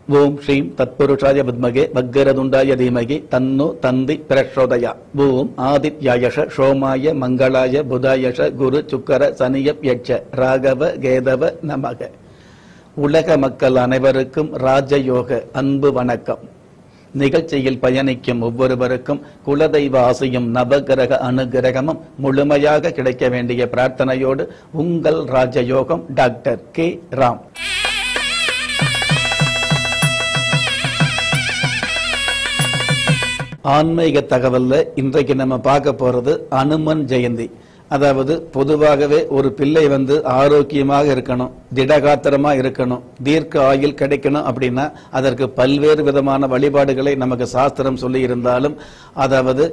ஓம் ஸ்ரீம் தத்புருஷாய வித்மகே வக்கரதுண்டாய தீமகி தன்னு தந்தி பிரச்சோதயா ஓம் ஆதித்யாயஷ சோமாய மங்களாய புதாயஷ குரு சுக்கர சனியப் யட்ச ராகவ கேதவ நமக உலக மக்கள் அனைவருக்கும் ராஜயோக அன்பு வணக்கம் நிகழ்ச்சியில் பயணிக்கும் ஒவ்வொருவருக்கும் குலதெய்வ ஆசையும் நவகிரக அனுகிரகமும் முழுமையாக கிடைக்க வேண்டிய பிரார்த்தனையோடு உங்கள் ராஜயோகம் டாக்டர் கே ராம் ஆன்மீக தகவல்ல இன்றைக்கு நம்ம பார்க்க போறது அனுமன் ஜெயந்தி அதாவது பொதுவாகவே ஒரு பிள்ளை வந்து ஆரோக்கியமாக இருக்கணும் திடகாத்திரமா இருக்கணும் தீர்க்க ஆயுள் கிடைக்கணும் அப்படின்னா அதற்கு பல்வேறு விதமான வழிபாடுகளை நமக்கு சாஸ்திரம் சொல்லி இருந்தாலும் அதாவது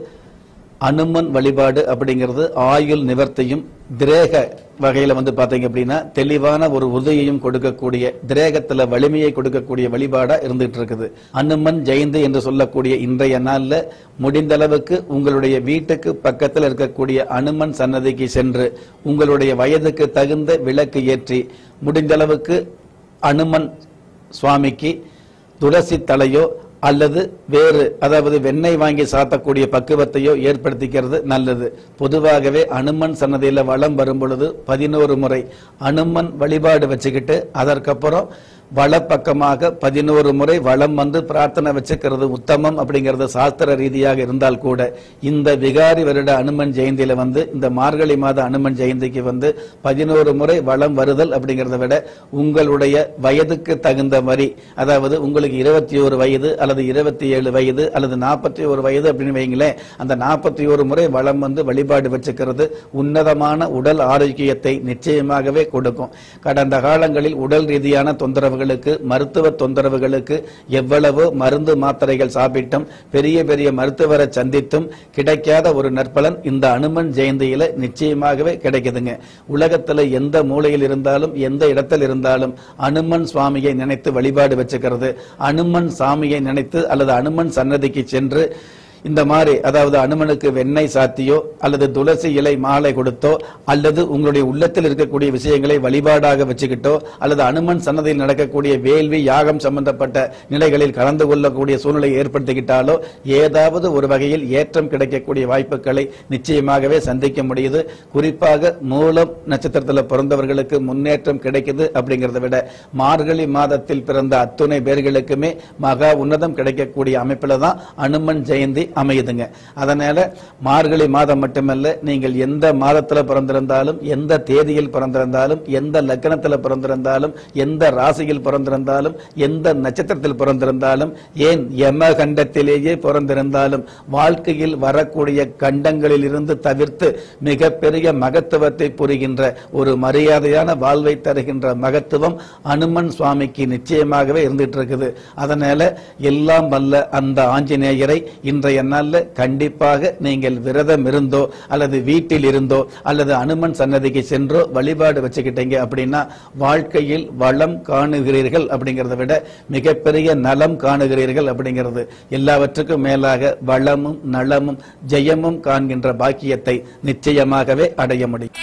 அனுமன் வழிபாடு அப்படிங்கிறது ஆயுள் நிவர்த்தியும் திரேக வகையில வந்து பாத்தீங்க அப்படின்னா தெளிவான ஒரு உதவியையும் கொடுக்கக்கூடிய திரேகத்துல வலிமையை கொடுக்கக்கூடிய வழிபாடா இருந்துட்டு இருக்குது அனுமன் ஜெயந்தி என்று சொல்லக்கூடிய இன்றைய நாள்ல முடிந்த அளவுக்கு உங்களுடைய வீட்டுக்கு பக்கத்தில் இருக்கக்கூடிய அனுமன் சன்னதிக்கு சென்று உங்களுடைய வயதுக்கு தகுந்த விளக்கு ஏற்றி முடிந்த அளவுக்கு அனுமன் சுவாமிக்கு துளசி தலையோ அல்லது வேறு அதாவது வெண்ணெய் வாங்கி சாத்தக்கூடிய பக்குவத்தையோ ஏற்படுத்திக்கிறது நல்லது பொதுவாகவே அனுமன் சன்னதியில வளம் வரும் பொழுது பதினோரு முறை அனுமன் வழிபாடு வச்சுக்கிட்டு அதற்கப்புறம் வலப்பக்கமாக பதினோரு முறை வளம் வந்து பிரார்த்தனை வச்சுக்கிறது உத்தமம் அப்படிங்கிறது சாஸ்திர ரீதியாக இருந்தால் கூட இந்த விகாரி வருட அனுமன் ஜெயந்தியில வந்து இந்த மார்கழி மாத அனுமன் ஜெயந்திக்கு வந்து பதினோரு முறை வளம் வருதல் அப்படிங்கிறத விட உங்களுடைய வயதுக்கு தகுந்த வரி அதாவது உங்களுக்கு இருபத்தி ஒரு வயது அல்லது இருபத்தி ஏழு வயது அல்லது நாற்பத்தி ஒரு வயது அப்படின்னு வைங்களேன் அந்த நாற்பத்தி ஒரு முறை வளம் வந்து வழிபாடு வச்சுக்கிறது உன்னதமான உடல் ஆரோக்கியத்தை நிச்சயமாகவே கொடுக்கும் கடந்த காலங்களில் உடல் ரீதியான தொந்தரவுகளுக்கு மருத்துவ தொந்தரவுகளுக்கு எவ்வளவோ மருந்து மாத்திரைகள் சாப்பிட்டும் பெரிய பெரிய மருத்துவரை சந்தித்தும் கிடைக்காத ஒரு நற்பலன் இந்த அனுமன் ஜெயந்தியில நிச்சயமாகவே கிடைக்குதுங்க உலகத்துல எந்த மூலையில் இருந்தாலும் எந்த இடத்தில் இருந்தாலும் அனுமன் சுவாமியை நினைத்து வழிபாடு வச்சுக்கிறது அனுமன் சாமியை நினைத்து அல்லது அனுமன் சன்னதிக்கு சென்று இந்த மாதிரி அதாவது அனுமனுக்கு வெண்ணெய் சாத்தியோ அல்லது துளசி இலை மாலை கொடுத்தோ அல்லது உங்களுடைய உள்ளத்தில் இருக்கக்கூடிய விஷயங்களை வழிபாடாக வச்சுக்கிட்டோ அல்லது அனுமன் சன்னதியில் நடக்கக்கூடிய வேள்வி யாகம் சம்பந்தப்பட்ட நிலைகளில் கலந்து கொள்ளக்கூடிய சூழ்நிலையை ஏற்படுத்திக்கிட்டாலோ ஏதாவது ஒரு வகையில் ஏற்றம் கிடைக்கக்கூடிய வாய்ப்புகளை நிச்சயமாகவே சந்திக்க முடியுது குறிப்பாக மூலம் நட்சத்திரத்தில் பிறந்தவர்களுக்கு முன்னேற்றம் கிடைக்குது அப்படிங்கிறத விட மார்கழி மாதத்தில் பிறந்த அத்துணை பேர்களுக்குமே மகா உன்னதம் கிடைக்கக்கூடிய அமைப்பில் தான் அனுமன் ஜெயந்தி அமையுதுங்க அதனால மார்கழி மாதம் மட்டுமல்ல நீங்கள் எந்த மாதத்துல பிறந்திருந்தாலும் எந்த தேதியில் பிறந்திருந்தாலும் எந்த லக்னத்துல பிறந்திருந்தாலும் எந்த ராசியில் பிறந்திருந்தாலும் எந்த நட்சத்திரத்தில் பிறந்திருந்தாலும் ஏன் யம கண்டத்திலேயே பிறந்திருந்தாலும் வாழ்க்கையில் வரக்கூடிய கண்டங்களில் இருந்து தவிர்த்து மிகப்பெரிய மகத்துவத்தை புரிகின்ற ஒரு மரியாதையான வாழ்வை தருகின்ற மகத்துவம் அனுமன் சுவாமிக்கு நிச்சயமாகவே இருந்துட்டு இருக்குது அதனால எல்லாம் வல்ல அந்த ஆஞ்சநேயரை இன்றைய நாள்ல கண்டிப்பாக நீங்கள் விரதம் இருந்தோ அல்லது வீட்டில் இருந்தோ அல்லது அனுமன் சன்னதிக்கு சென்றோ வழிபாடு வச்சுக்கிட்டீங்க அப்படின்னா வாழ்க்கையில் வளம் காணுகிறீர்கள் அப்படிங்கிறத விட மிகப்பெரிய நலம் காணுகிறீர்கள் அப்படிங்கிறது எல்லாவற்றுக்கும் மேலாக வளமும் நலமும் ஜெயமும் காண்கின்ற பாக்கியத்தை நிச்சயமாகவே அடைய முடியும்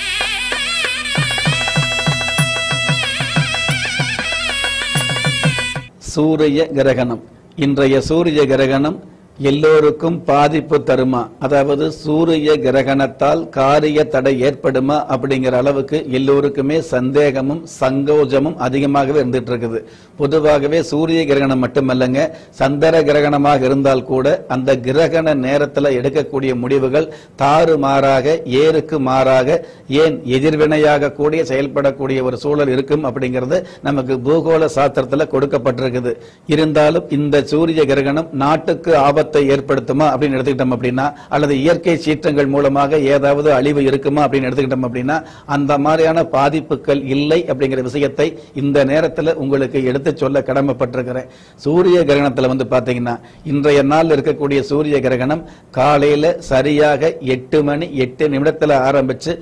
சூரிய கிரகணம் இன்றைய சூரிய கிரகணம் எல்லோருக்கும் பாதிப்பு தருமா அதாவது சூரிய கிரகணத்தால் காரிய தடை ஏற்படுமா அப்படிங்கிற அளவுக்கு எல்லோருக்குமே சந்தேகமும் சங்கோஜமும் அதிகமாகவே இருந்துட்டு இருக்குது பொதுவாகவே சூரிய கிரகணம் மட்டுமல்லங்க சந்திர கிரகணமாக இருந்தால் கூட அந்த கிரகண நேரத்தில் எடுக்கக்கூடிய முடிவுகள் தாறுமாறாக ஏருக்கு மாறாக ஏன் எதிர்வினையாக கூடிய செயல்படக்கூடிய ஒரு சூழல் இருக்கும் அப்படிங்கிறது நமக்கு பூகோள சாஸ்திரத்தில் கொடுக்கப்பட்டிருக்குது இருந்தாலும் இந்த சூரிய கிரகணம் நாட்டுக்கு ஆபத்து ஆபத்தை ஏற்படுத்துமா அப்படின்னு எடுத்துக்கிட்டோம் அப்படின்னா அல்லது இயற்கை சீற்றங்கள் மூலமாக ஏதாவது அழிவு இருக்குமா அப்படின்னு எடுத்துக்கிட்டோம் அப்படின்னா அந்த மாதிரியான பாதிப்புகள் இல்லை அப்படிங்கிற விஷயத்தை இந்த நேரத்தில் உங்களுக்கு எடுத்து சொல்ல கடமைப்பட்டிருக்கிறேன் சூரிய கிரகணத்தில் வந்து பாத்தீங்கன்னா இன்றைய நாள் இருக்கக்கூடிய சூரிய கிரகணம் காலையில சரியாக எட்டு மணி எட்டு நிமிடத்தில் ஆரம்பிச்சு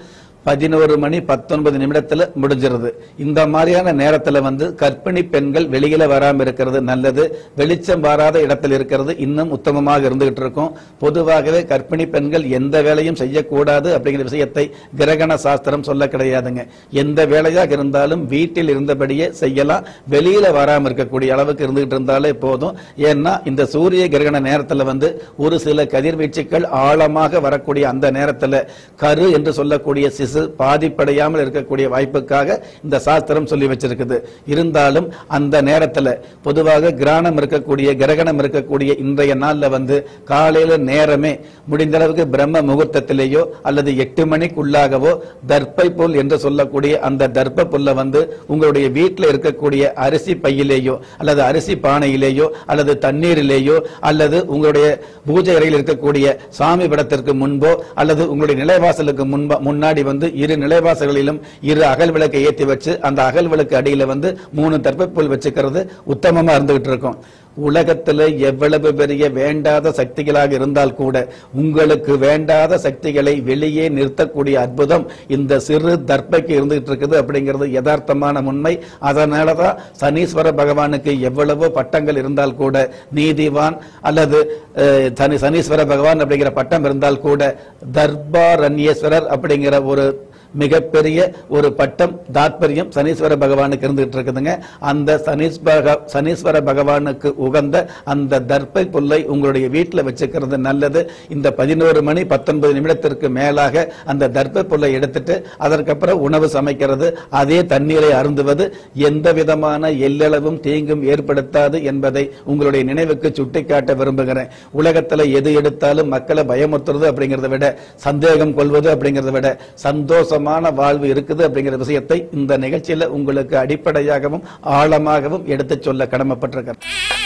பதினோரு மணி பத்தொன்பது நிமிடத்துல முடிஞ்சிருது இந்த மாதிரியான நேரத்துல வந்து கர்ப்பிணி பெண்கள் வெளியில வராம இருக்கிறது நல்லது வெளிச்சம் வராத இடத்துல இருக்கிறது இன்னும் உத்தமமாக இருந்துகிட்டு இருக்கும் பொதுவாகவே கர்ப்பிணி பெண்கள் எந்த வேலையும் செய்யக்கூடாது அப்படிங்கிற விஷயத்தை கிரகண சாஸ்திரம் சொல்ல கிடையாதுங்க எந்த வேலையாக இருந்தாலும் வீட்டில் இருந்தபடியே செய்யலாம் வெளியில வராம இருக்கக்கூடிய அளவுக்கு இருந்துகிட்டு இருந்தாலே போதும் ஏன்னா இந்த சூரிய கிரகண நேரத்துல வந்து ஒரு சில கதிர்வீச்சுக்கள் ஆழமாக வரக்கூடிய அந்த நேரத்துல கரு என்று சொல்லக்கூடிய சிசு பாதிப்படையாமல் இருக்கக்கூடிய வாய்ப்புக்காக இந்த சாஸ்திரம் சொல்லி வச்சிருக்குது இருந்தாலும் அந்த நேரத்துல பொதுவாக கிராணம் இருக்கக்கூடிய கிரகணம் இருக்கக்கூடிய இன்றைய நாள்ல வந்து காலையில நேரமே முடிந்த அளவுக்கு பிரம்ம முகூர்த்தத்திலேயோ அல்லது எட்டு மணிக்குள்ளாகவோ தர்ப்பை புல் என்று சொல்லக்கூடிய அந்த தர்ப்ப புல்ல வந்து உங்களுடைய வீட்டில் இருக்கக்கூடிய அரிசி பையிலேயோ அல்லது அரிசி பானையிலேயோ அல்லது தண்ணீரிலேயோ அல்லது உங்களுடைய பூஜை அறையில் இருக்கக்கூடிய சாமி படத்திற்கு முன்போ அல்லது உங்களுடைய நிலைவாசலுக்கு முன்பா முன்னாடி வந்து இரு நிலைவாசல்களிலும் இரு அகல் விளக்கை ஏற்றி வச்சு அந்த அகல் விளக்கு அடியில வந்து மூணு தர்ப்பப்புல் வச்சுக்கிறது உத்தமமா இருந்துகிட்டு இருக்கும் உலகத்துல எவ்வளவு பெரிய வேண்டாத சக்திகளாக இருந்தால் கூட உங்களுக்கு வேண்டாத சக்திகளை வெளியே நிறுத்தக்கூடிய அற்புதம் இந்த சிறு தர்ப்பைக்கு இருந்துகிட்டு இருக்குது அப்படிங்கிறது யதார்த்தமான உண்மை அதனாலதான் சனீஸ்வர பகவானுக்கு எவ்வளவோ பட்டங்கள் இருந்தால் கூட நீதிவான் அல்லது அஹ், சனி சனீஸ்வர பகவான் அப்படிங்கிற பட்டம் இருந்தால் கூட தர்பாரண்யேஸ்வரர் அப்படிங்கிற ஒரு மிகப்பெரிய ஒரு பட்டம் தாத்பரியம் சனீஸ்வர பகவானுக்கு இருந்துகிட்டு இருக்குதுங்க அந்த சனீஸ்வர சனீஸ்வர பகவானுக்கு உகந்த அந்த தர்ப்பை புல்லை உங்களுடைய வீட்டில் வச்சுக்கிறது நல்லது இந்த பதினோரு மணி பத்தொன்பது நிமிடத்திற்கு மேலாக அந்த தர்ப்பை புல்லை எடுத்துட்டு அதற்கப்புறம் உணவு சமைக்கிறது அதே தண்ணீரை அருந்துவது எந்த விதமான எல்லளவும் தீங்கும் ஏற்படுத்தாது என்பதை உங்களுடைய நினைவுக்கு சுட்டிக்காட்ட விரும்புகிறேன் உலகத்துல எது எடுத்தாலும் மக்களை பயமுறுத்துறது அப்படிங்கிறத விட சந்தேகம் கொள்வது அப்படிங்கிறத விட சந்தோஷமான வாழ்வு இருக்குது அப்படிங்கிற விஷயத்தை இந்த நிகழ்ச்சியில உங்களுக்கு அடிப்படையாகவும் ஆழமாகவும் எடுத்துச் சொல்ல கடமைப்பட்டிருக்கிறேன்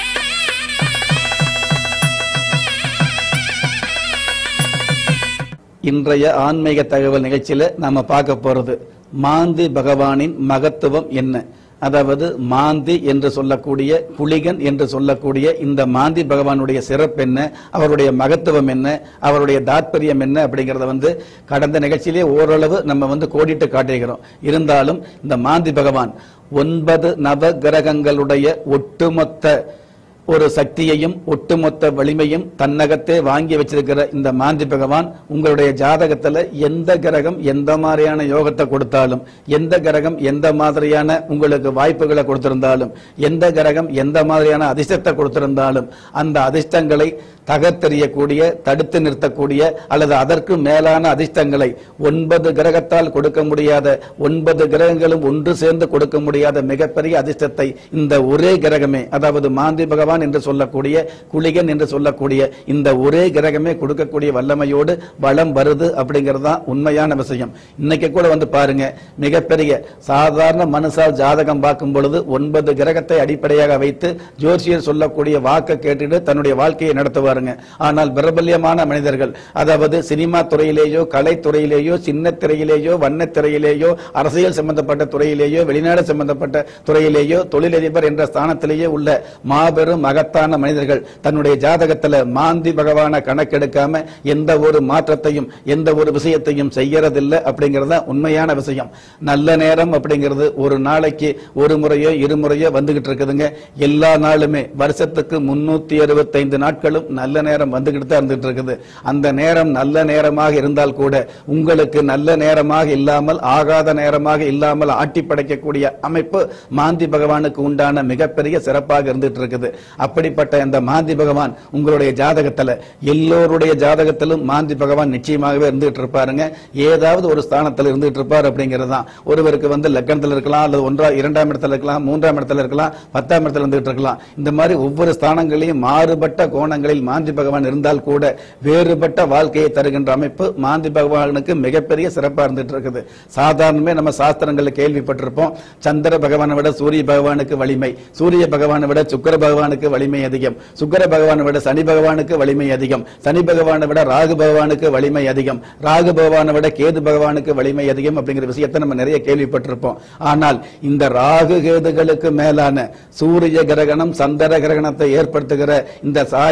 இன்றைய ஆன்மீக தகவல் நிகழ்ச்சியில நாம பார்க்க போறது மாந்தி பகவானின் மகத்துவம் என்ன அதாவது மாந்தி என்று சொல்லக்கூடிய புலிகன் என்று சொல்லக்கூடிய இந்த மாந்தி பகவானுடைய சிறப்பு என்ன அவருடைய மகத்துவம் என்ன அவருடைய தாத்பரியம் என்ன அப்படிங்கறத வந்து கடந்த நிகழ்ச்சியிலே ஓரளவு நம்ம வந்து கோடிட்டு காட்டியிருக்கிறோம் இருந்தாலும் இந்த மாந்தி பகவான் ஒன்பது நவ கிரகங்களுடைய ஒட்டுமொத்த ஒரு சக்தியையும் ஒட்டுமொத்த வலிமையும் தன்னகத்தே வாங்கி வச்சிருக்கிற இந்த மாந்தி பகவான் உங்களுடைய ஜாதகத்துல எந்த கிரகம் எந்த மாதிரியான யோகத்தை கொடுத்தாலும் எந்த கிரகம் எந்த மாதிரியான உங்களுக்கு வாய்ப்புகளை கொடுத்திருந்தாலும் எந்த கிரகம் எந்த மாதிரியான அதிர்ஷ்டத்தை கொடுத்திருந்தாலும் அந்த அதிர்ஷ்டங்களை தகர்த்தெறியக்கூடிய தடுத்து நிறுத்தக்கூடிய அல்லது அதற்கு மேலான அதிர்ஷ்டங்களை ஒன்பது கிரகத்தால் கொடுக்க முடியாத ஒன்பது கிரகங்களும் ஒன்று சேர்ந்து கொடுக்க முடியாத மிகப்பெரிய அதிர்ஷ்டத்தை இந்த ஒரே கிரகமே அதாவது மாந்தி பகவான் என்று சொல்லக்கூடிய குளிகன் என்று சொல்லக்கூடிய இந்த ஒரே கிரகமே கொடுக்கக்கூடிய வல்லமையோடு வளம் வருது அப்படிங்கிறது தான் உண்மையான விஷயம் இன்னைக்கு கூட வந்து பாருங்க மிகப்பெரிய சாதாரண மனுஷால் ஜாதகம் பார்க்கும் பொழுது ஒன்பது கிரகத்தை அடிப்படையாக வைத்து ஜோசியர் சொல்லக்கூடிய வாக்கை கேட்டுட்டு தன்னுடைய வாழ்க்கையை நடத்துவாருங்க ஆனால் பிரபல்யமான மனிதர்கள் அதாவது சினிமா துறையிலேயோ கலைத்துறையிலேயோ சின்ன திரையிலேயோ வண்ணத் திரையிலேயோ அரசியல் சம்பந்தப்பட்ட துறையிலேயோ வெளிநாடு சம்பந்தப்பட்ட துறையிலேயோ தொழிலதிபர் என்ற ஸ்தானத்திலேயே உள்ள மாபெரும் மகத்தான மனிதர்கள் தன்னுடைய ஜாதகத்துல மாந்தி பகவான கணக்கெடுக்காம எந்த ஒரு மாற்றத்தையும் எந்த ஒரு விஷயத்தையும் செய்யறதில்லை அப்படிங்கறது தான் உண்மையான விஷயம் நல்ல நேரம் அப்படிங்கிறது ஒரு நாளைக்கு ஒரு முறையோ இருமுறையோ வந்துகிட்டு இருக்குதுங்க எல்லா நாளுமே வருஷத்துக்கு முன்னூத்தி அறுபத்தைந்து நாட்களும் நல்ல நேரம் வந்துகிட்டு தான் இருந்துட்டு இருக்குது அந்த நேரம் நல்ல நேரமாக இருந்தால் கூட உங்களுக்கு நல்ல நேரமாக இல்லாமல் ஆகாத நேரமாக இல்லாமல் ஆட்டி படைக்கக்கூடிய அமைப்பு மாந்தி பகவானுக்கு உண்டான மிகப்பெரிய சிறப்பாக இருந்துட்டு இருக்குது அப்படிப்பட்ட இந்த மாந்தி பகவான் உங்களுடைய ஜாதகத்துல எல்லோருடைய ஜாதகத்திலும் மாந்தி பகவான் நிச்சயமாகவே இருந்துகிட்டு இருப்பாருங்க ஏதாவது ஒரு ஸ்தானத்தில் இருந்துகிட்டு இருப்பார் அப்படிங்கிறது தான் ஒருவருக்கு வந்து லக்கணத்தில் இருக்கலாம் அல்லது ஒன்றா இரண்டாம் இடத்துல இருக்கலாம் மூன்றாம் இடத்துல இருக்கலாம் பத்தாம் இடத்துல இருந்துகிட்டு இருக்கலாம் இந்த மாதிரி ஒவ்வொரு ஸ்தானங்களையும் மாறுபட்ட கோணங்களில் மாந்தி பகவான் இருந்தால் கூட வேறுபட்ட வாழ்க்கையை தருகின்ற அமைப்பு மாந்தி பகவானுக்கு மிகப்பெரிய சிறப்பா இருந்துட்டு இருக்குது சாதாரணமே நம்ம சாஸ்திரங்கள்ல கேள்விப்பட்டிருப்போம் சந்திர பகவானை விட சூரிய பகவானுக்கு வலிமை சூரிய பகவானை விட சுக்கிர பகவானுக்கு வலிமை அதிகம் சுக்கிர பகவானை விட சனி பகவானுக்கு வலிமை அதிகம் சனி பகவானை விட ராகு பகவானுக்கு வலிமை அதிகம் ராகு பகவானை விட கேது பகவானுக்கு வலிமை அதிகம் அப்படிங்கிற விஷயத்தை நம்ம நிறைய கேள்விப்பட்டிருப்போம் ஆனால் இந்த ராகு கேதுகளுக்கு மேலான சூரிய கிரகணம் சந்திர கிரகணத்தை ஏற்படுத்துகிற இந்த சாயா கிரகங்கள்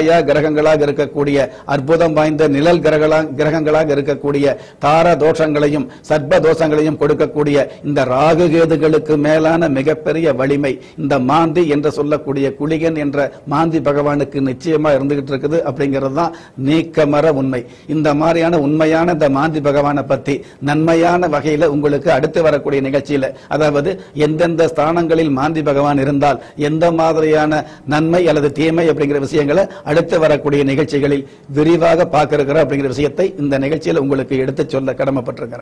கிரகங்களாக இருக்கக்கூடிய அற்புதம் வாய்ந்த நிழல் கிரகங்களா கிரகங்களாக இருக்கக்கூடிய தார தோஷங்களையும் சர்ப்ப தோஷங்களையும் கொடுக்கக்கூடிய இந்த ராகு கேதுகளுக்கு மேலான மிகப்பெரிய வலிமை இந்த மாந்தி என்று சொல்லக்கூடிய குளிகன் என்ற மாந்தி பகவானுக்கு நிச்சயமா இருந்துகிட்டு இருக்குது அப்படிங்கிறது தான் நீக்கமர உண்மை இந்த மாதிரியான உண்மையான இந்த மாந்தி பகவானை பத்தி நன்மையான வகையில உங்களுக்கு அடுத்து வரக்கூடிய நிகழ்ச்சியில அதாவது எந்தெந்த ஸ்தானங்களில் மாந்தி பகவான் இருந்தால் எந்த மாதிரியான நன்மை அல்லது தீமை அப்படிங்கிற விஷயங்களை அடுத்து வரக்கூடிய நிகழ்ச்சிகளில் விரிவாக பார்க்க இருக்கிறோம் அப்படிங்கிற விஷயத்தை இந்த நிகழ்ச்சியில் உங்களுக்கு எடுத்து சொல்ல கடமைப்பட்டிருக்கிறேன்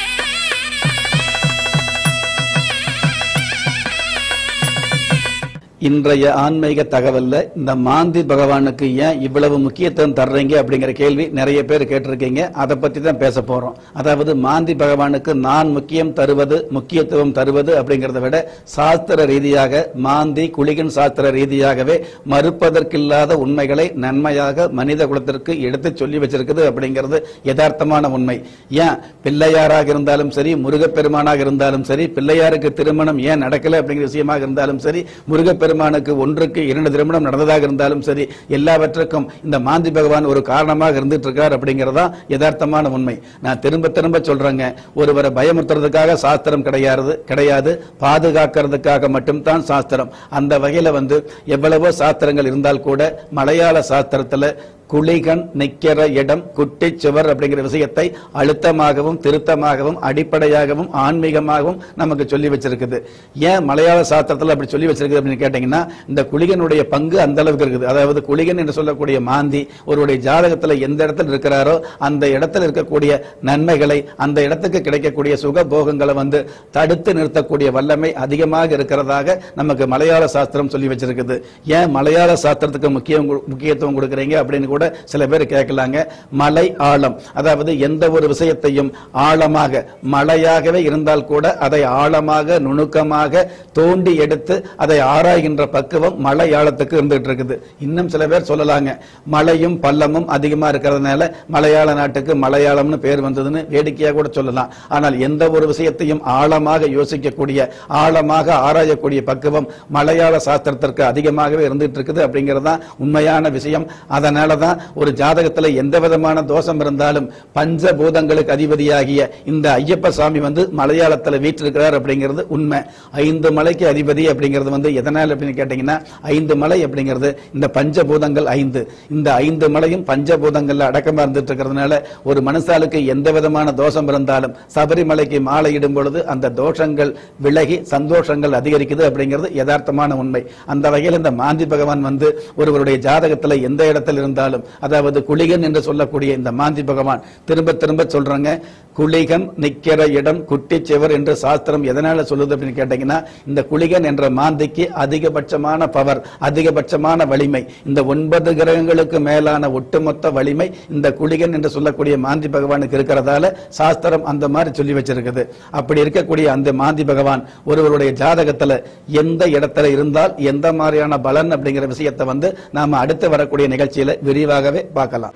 இன்றைய ஆன்மீக தகவல்ல இந்த மாந்தி பகவானுக்கு ஏன் இவ்வளவு முக்கியத்துவம் தர்றீங்க அப்படிங்கிற கேள்வி நிறைய பேர் கேட்டிருக்கீங்க அதை பத்தி தான் பேச போறோம் அதாவது மாந்தி பகவானுக்கு நான் முக்கியம் தருவது முக்கியத்துவம் தருவது அப்படிங்கறத விட சாஸ்திர ரீதியாக மாந்தி குளிகன் சாஸ்திர ரீதியாகவே மறுப்பதற்கில்லாத உண்மைகளை நன்மையாக மனித குலத்திற்கு எடுத்து சொல்லி வச்சிருக்குது அப்படிங்கிறது யதார்த்தமான உண்மை ஏன் பிள்ளையாராக இருந்தாலும் சரி முருகப்பெருமானாக இருந்தாலும் சரி பிள்ளையாருக்கு திருமணம் ஏன் நடக்கல அப்படிங்கிற விஷயமாக இருந்தாலும் சரி முருகப்பெருமானுக்கு ஒன்றுக்கு இரண்டு திருமணம் நடந்ததாக இருந்தாலும் சரி எல்லாவற்றுக்கும் இந்த மாந்தி பகவான் ஒரு காரணமாக இருந்துட்டு இருக்கார் அப்படிங்கறதா யதார்த்தமான உண்மை நான் திரும்ப திரும்ப சொல்றேங்க ஒருவரை பயமுறுத்துறதுக்காக சாஸ்திரம் கிடையாது கிடையாது பாதுகாக்கிறதுக்காக மட்டும்தான் சாஸ்திரம் அந்த வகையில வந்து எவ்வளவோ சாஸ்திரங்கள் இருந்தால் கூட மலையாள சாஸ்திரத்துல குளிகன் நிக்கிற இடம் குட்டிச் சுவர் அப்படிங்கிற விஷயத்தை அழுத்தமாகவும் திருத்தமாகவும் அடிப்படையாகவும் ஆன்மீகமாகவும் நமக்கு சொல்லி வச்சிருக்குது ஏன் மலையாள சாஸ்திரத்தில் அப்படி சொல்லி வச்சிருக்குது அப்படின்னு கேட்டீங்கன்னா இந்த குளிகனுடைய பங்கு அந்த அளவுக்கு இருக்குது அதாவது குளிகன் என்று சொல்லக்கூடிய மாந்தி ஒருவருடைய ஜாதகத்துல எந்த இடத்துல இருக்கிறாரோ அந்த இடத்துல இருக்கக்கூடிய நன்மைகளை அந்த இடத்துக்கு கிடைக்கக்கூடிய சுக போகங்களை வந்து தடுத்து நிறுத்தக்கூடிய வல்லமை அதிகமாக இருக்கிறதாக நமக்கு மலையாள சாஸ்திரம் சொல்லி வச்சிருக்குது ஏன் மலையாள சாஸ்திரத்துக்கு முக்கியம் கு- முக்கியத்துவம் கொடுக்குறீங்க அப்படின்னு கூட சில பேர் கேட்கலாங்க மலை ஆழம் அதாவது எந்த ஒரு விஷயத்தையும் ஆழமாக மலையாகவே இருந்தால் கூட அதை ஆழமாக நுணுக்கமாக தோண்டி எடுத்து அதை ஆராய்கின்ற பக்குவம் மலை ஆழத்துக்கு இருந்துகிட்டு இருக்குது இன்னும் சில பேர் சொல்லலாங்க மலையும் பள்ளமும் அதிகமா இருக்கிறதுனால மலையாள நாட்டுக்கு மலையாளம்னு பேர் வந்ததுன்னு வேடிக்கையா கூட சொல்லலாம் ஆனால் எந்த ஒரு விஷயத்தையும் ஆழமாக யோசிக்கக்கூடிய ஆழமாக ஆராயக்கூடிய பக்குவம் மலையாள சாஸ்திரத்திற்கு அதிகமாகவே இருந்துட்டு இருக்குது அப்படிங்கிறது தான் உண்மையான விஷயம் அதனால தான் ஒரு ஜாதகத்துல எந்த விதமான தோஷம் இருந்தாலும் பஞ்சபூதங்களுக்கு அதிபதியாகிய இந்த ஐயப்ப சாமி வந்து மலையாளத்துல வீற்றிருக்கிறார் அப்படிங்கிறது உண்மை ஐந்து மலைக்கு அதிபதி அப்படிங்கிறது வந்து எதனால் அப்படின்னு கேட்டீங்கன்னா ஐந்து மலை அப்படிங்கிறது இந்த பஞ்சபூதங்கள் ஐந்து இந்த ஐந்து மலையும் பஞ்சபூதங்கள்ல அடக்கமா இருந்துட்டு இருக்கிறதுனால ஒரு மனுஷாலுக்கு எந்த விதமான தோஷம் இருந்தாலும் சபரிமலைக்கு மாலை இடும் பொழுது அந்த தோஷங்கள் விலகி சந்தோஷங்கள் அதிகரிக்குது அப்படிங்கிறது யதார்த்தமான உண்மை அந்த வகையில் இந்த மாந்தி பகவான் வந்து ஒருவருடைய ஜாதகத்துல எந்த இடத்தில் இருந்தாலும் அதாவது குளிகன் என்று சொல்லக்கூடிய இந்த மாந்தி பகவான் திரும்ப திரும்ப சொல்றாங்க குளிகன் நிக்கிற இடம் குட்டிச்சுவர் என்று சாஸ்திரம் எதனால சொல்லுது அப்படின்னு கேட்டீங்கன்னா இந்த குளிகன் என்ற மாந்திக்கு அதிகபட்சமான பவர் அதிகபட்சமான வலிமை இந்த ஒன்பது கிரகங்களுக்கு மேலான ஒட்டுமொத்த வலிமை இந்த குளிகன் என்று சொல்லக்கூடிய மாந்தி பகவானுக்கு இருக்கிறதால சாஸ்திரம் அந்த மாதிரி சொல்லி வச்சிருக்குது அப்படி இருக்கக்கூடிய அந்த மாந்தி பகவான் ஒருவருடைய ஜாதகத்துல எந்த இடத்துல இருந்தால் எந்த மாதிரியான பலன் அப்படிங்கிற விஷயத்தை வந்து நாம அடுத்து வரக்கூடிய நிகழ்ச்சியில விரிவாகவே பார்க்கலாம்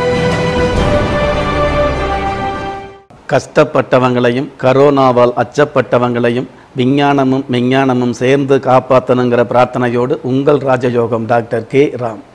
கஷ்டப்பட்டவங்களையும் கரோனாவால் அச்சப்பட்டவங்களையும் விஞ்ஞானமும் விஞ்ஞானமும் சேர்ந்து காப்பாற்றணுங்கிற பிரார்த்தனையோடு உங்கள் ராஜயோகம் டாக்டர் கே ராம்